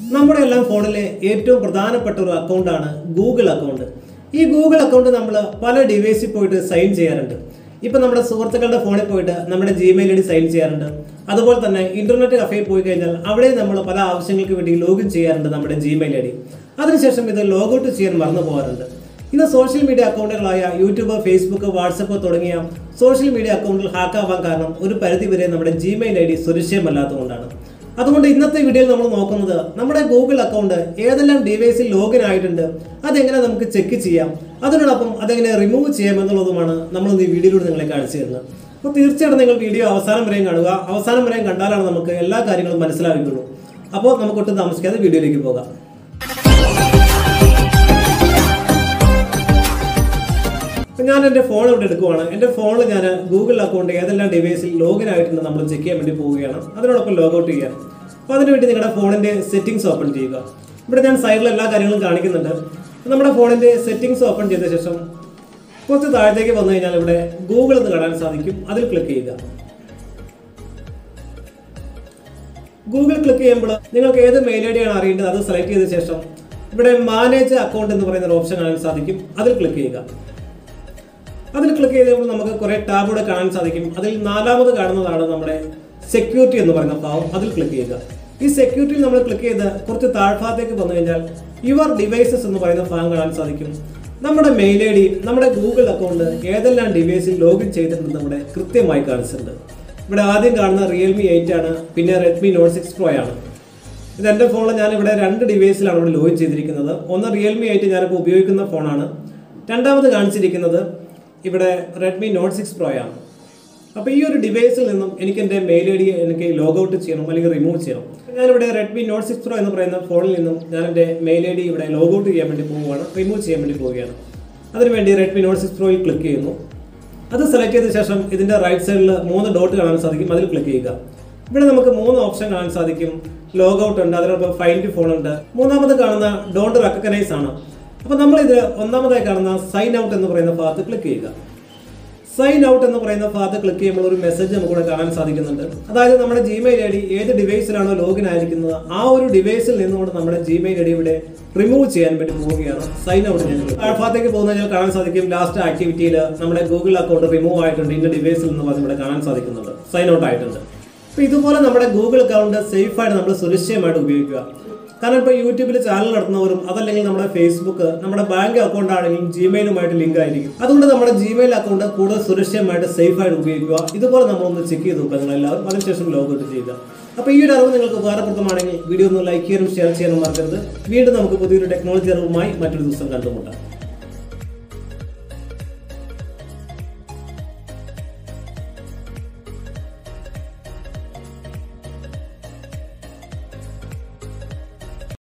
നമ്മുടെ എല്ലാം ഫോണിലെ ഏറ്റവും പ്രധാനപ്പെട്ട ഒരു അക്കൗണ്ടാണ് ഗൂഗിൾ അക്കൗണ്ട് ഈ ഗൂഗിൾ അക്കൗണ്ട് നമ്മൾ പല ഡിവൈസിൽ പോയിട്ട് സൈൻ ചെയ്യാറുണ്ട് ഇപ്പം നമ്മുടെ സുഹൃത്തുക്കളുടെ ഫോണിൽ പോയിട്ട് നമ്മുടെ ജിമെയിൽ ഐ ഡി സൈൻ ചെയ്യാറുണ്ട് അതുപോലെ തന്നെ ഇന്റർനെറ്റ് കഫേയിൽ പോയി കഴിഞ്ഞാൽ അവിടെ നമ്മൾ പല ആവശ്യങ്ങൾക്ക് വേണ്ടി ലോഗിൻ ചെയ്യാറുണ്ട് നമ്മുടെ ജിമെയിൽ ഐ ഡി അതിനുശേഷം ഇത് ലോഗൗട്ട് ചെയ്യാൻ മറന്നു പോകാറുണ്ട് ഇന്ന് സോഷ്യൽ മീഡിയ അക്കൗണ്ടുകളായ യൂട്യൂബ് ഫേസ്ബുക്ക് വാട്സപ്പ് തുടങ്ങിയ സോഷ്യൽ മീഡിയ അക്കൗണ്ടുകൾ ഹാക്കാവാൻ കാരണം ഒരു പരിധിവരെ നമ്മുടെ ജിമെയിൽ ഐ ഡി സുരക്ഷിതമല്ലാത്തതുകൊണ്ടാണ് അതുകൊണ്ട് ഇന്നത്തെ വീഡിയോയിൽ നമ്മൾ നോക്കുന്നത് നമ്മുടെ ഗൂഗിൾ അക്കൗണ്ട് ഏതെല്ലാം ഡിവൈസിൽ ലോഗിൻ ആയിട്ടുണ്ട് അതെങ്ങനെ നമുക്ക് ചെക്ക് ചെയ്യാം അതിനോടൊപ്പം അതെങ്ങനെ റിമൂവ് ചെയ്യാം എന്നുള്ളതുമാണ് നമ്മൾ ഈ വീഡിയോയിലൂടെ നിങ്ങളെ കാണിച്ചു തരുന്നത് അപ്പോൾ തീർച്ചയായിട്ടും നിങ്ങൾ വീഡിയോ അവസാനം വരെയും കാണുക അവസാനം വരെയും കണ്ടാലാണ് നമുക്ക് എല്ലാ കാര്യങ്ങളും മനസ്സിലാവുകയുള്ളൂ അപ്പോൾ നമുക്ക് ഒട്ടും താമസിക്കാതെ വീഡിയോയിലേക്ക് പോകാം അപ്പൊ ഞാൻ എൻ്റെ ഫോൺ ഇവിടെ എടുക്കുവാണ് എൻ്റെ ഫോണിൽ ഞാൻ ഗൂഗിൾ അക്കൗണ്ട് ഏതെല്ലാം ഡിവൈസിൽ ലോഗിൻ ആയിട്ടുണ്ട് നമ്മൾ ചെക്ക് ചെയ്യാൻ വേണ്ടി പോവുകയാണ് അതിനോടൊപ്പം ലോഗൗട്ട് ചെയ്യാം അപ്പോൾ അതിനുവേണ്ടി നിങ്ങളുടെ ഫോണിൻ്റെ സെറ്റിംഗ്സ് ഓപ്പൺ ചെയ്യുക ഇവിടെ ഞാൻ സൈഡിൽ എല്ലാ കാര്യങ്ങളും കാണിക്കുന്നുണ്ട് അപ്പോൾ നമ്മുടെ ഫോണിൻ്റെ സെറ്റിംഗ്സ് ഓപ്പൺ ചെയ്ത ശേഷം കുറച്ച് താഴത്തേക്ക് വന്നു കഴിഞ്ഞാൽ ഇവിടെ ഗൂഗിൾ എന്ന് കാണാൻ സാധിക്കും അതിൽ ക്ലിക്ക് ചെയ്യുക ഗൂഗിൾ ക്ലിക്ക് ചെയ്യുമ്പോൾ നിങ്ങൾക്ക് ഏത് മെയിൽ ഐ ഡി ആണ് അറിയേണ്ടത് അത് സെലക്ട് ചെയ്ത ശേഷം ഇവിടെ മാനേജ് അക്കൗണ്ട് എന്ന് പറയുന്ന ഒരു ഓപ്ഷൻ കാണാൻ സാധിക്കും അതിൽ ക്ലിക്ക് ചെയ്യുക അതിൽ ക്ലിക്ക് ചെയ്തപ്പോൾ നമുക്ക് കുറെ ടാബുകൾ കാണാൻ സാധിക്കും അതിൽ നാലാമത് കാണുന്നതാണ് നമ്മുടെ സെക്യൂരിറ്റി എന്ന് പറയുന്ന ഭാഗം അതിൽ ക്ലിക്ക് ചെയ്യുക ഈ സെക്യൂരിറ്റിയിൽ നമ്മൾ ക്ലിക്ക് ചെയ്ത് കുറച്ച് താഴ്ഭാഗത്തേക്ക് വന്നു കഴിഞ്ഞാൽ യുവർ ഡിവൈസസ് എന്ന് പറയുന്ന ഭാഗം കാണാൻ സാധിക്കും നമ്മുടെ മെയിൽ ഐ ഡി നമ്മുടെ ഗൂഗിൾ അക്കൗണ്ട് ഏതെല്ലാം ഡിവൈസിൽ ലോഗിൻ ചെയ്തിട്ടുണ്ടെന്ന് ഇവിടെ കൃത്യമായി കാണിച്ചിട്ടുണ്ട് ഇവിടെ ആദ്യം കാണുന്ന റിയൽമി എയ്റ്റ് ആണ് പിന്നെ റെഡ്മി നോട്ട് സിക്സ് പ്രോ ആണ് ഇത് എൻ്റെ ഫോണിൽ ഞാൻ ഇവിടെ രണ്ട് ഡിവൈസിലാണ് ഇവിടെ ലോഗിൻ ചെയ്തിരിക്കുന്നത് ഒന്ന് റിയൽമി എയ്റ്റ് ഞാനിപ്പോൾ ഉപയോഗിക്കുന്ന ഫോണാണ് രണ്ടാമത് കാണിച്ചിരിക്കുന്നത് ഇവിടെ റെഡ്മി നോട്ട് സിക്സ് പ്രോ ആണ് അപ്പോൾ ഈ ഒരു ഡിവൈസിൽ നിന്നും എനിക്ക് എൻ്റെ മെയിൽ ഐ ഡി എനിക്ക് ലോഗൗട്ട് ചെയ്യണം അല്ലെങ്കിൽ റിമൂവ് ചെയ്യണം ഞാനിവിടെ റെഡ്മി നോട്ട് സിക്സ് പ്രോ എന്ന് പറയുന്ന ഫോണിൽ നിന്നും ഞാൻ എൻ്റെ മെയിൽ ഐ ഡി ഇവിടെ ലോഗൗട്ട് ചെയ്യാൻ വേണ്ടി പോവുകയാണ് റിമൂവ് ചെയ്യാൻ വേണ്ടി പോവുകയാണ് അതിനുവേണ്ടി റെഡ്മി നോട്ട് സിക്സ് പ്രോയിൽ ക്ലിക്ക് ചെയ്യുന്നു അത് സെലക്ട് ചെയ്ത ശേഷം ഇതിൻ്റെ റൈറ്റ് സൈഡിൽ മൂന്ന് ഡോട്ട് കാണാൻ സാധിക്കും അതിൽ ക്ലിക്ക് ചെയ്യുക ഇവിടെ നമുക്ക് മൂന്ന് ഓപ്ഷൻ കാണാൻ സാധിക്കും ലോഗൗട്ട് ഉണ്ട് അതിനൊപ്പം ഫൈൻഡ് ഫോൺ ഉണ്ട് മൂന്നാമത് കാണുന്ന ഡോണ്ട് റെക്കഗ്നൈസ് ആണ് അപ്പോൾ നമ്മൾ ഇത് ഒന്നാമതായി കാണുന്ന സൈൻ ഔട്ട് എന്ന് പറയുന്ന ഭാഗത്ത് ക്ലിക്ക് ചെയ്യുക സൈൻ ഔട്ട് എന്ന് പറയുന്ന ഭാഗത്ത് ക്ലിക്ക് ചെയ്യുമ്പോൾ ഒരു മെസ്സേജ് നമുക്ക് ഇവിടെ കാണാൻ സാധിക്കുന്നുണ്ട് അതായത് നമ്മുടെ ജിമെയിൽ ഐ ഡി ഏത് ഡിവൈസിലാണോ ലോഗിൻ ആയിരിക്കുന്നത് ആ ഒരു ഡിവൈസിൽ നിന്നുകൊണ്ട് നമ്മുടെ ജിമെയിൽ ഐ ഡി ഇവിടെ റിമൂവ് ചെയ്യാൻ വേണ്ടി പോവുകയാണ് സൈൻ ഔട്ട് ഞാൻ ആ ഭാഗത്തേക്ക് പോകുന്ന കഴിഞ്ഞാൽ കാണാൻ സാധിക്കും ലാസ്റ്റ് ആക്ടിവിറ്റിയിൽ നമ്മുടെ ഗൂഗിൾ അക്കൗണ്ട് റിമൂവ് ആയിട്ടുണ്ട് ഇന്ന ഡിവൈസിൽ നിന്ന് പറഞ്ഞ് ഇവിടെ കാണാൻ സാധിക്കുന്നുണ്ട് സൈൻ ഔട്ട് ആയിട്ടുണ്ട് അപ്പോൾ ഇതുപോലെ നമ്മുടെ ഗൂഗിൾ അക്കൗണ്ട് സേഫായിട്ട് നമ്മൾ സുരക്ഷിതമായിട്ട് ഉപയോഗിക്കുക കാരണം ഇപ്പോൾ യൂട്യൂബിൽ ചാനൽ നടത്തുന്നവരും അതല്ലെങ്കിൽ നമ്മുടെ ഫേസ്ബുക്ക് നമ്മുടെ ബാങ്ക് അക്കൗണ്ട് ആണെങ്കിലും ജിമെയിലുമായിട്ട് ലിങ്ക് ആയിരിക്കും അതുകൊണ്ട് നമ്മുടെ ജിമെയിൽ അക്കൗണ്ട് കൂടുതൽ സുരക്ഷിതമായിട്ട് സേഫായിട്ട് ഉപയോഗിക്കുക ഇതുപോലെ നമ്മളൊന്ന് ചെക്ക് ചെയ്ത് നോക്കുക നിങ്ങൾ എല്ലാവരും അതിനുശേഷം ലോഗൗട്ട് ചെയ്യുക അപ്പോൾ ഈ ഒരു അറിവ് നിങ്ങൾക്ക് ഉപകാരപ്രദമാണെങ്കിൽ വീഡിയോ ഒന്ന് ലൈക്ക് ചെയ്യാനും ഷെയർ ചെയ്യാനും മറക്കരുത് വീണ്ടും നമുക്ക് പുതിയൊരു ടെക്നോളജി അറിവുമായി മറ്റൊരു ദിവസം കണ്ടുമുട്ടാം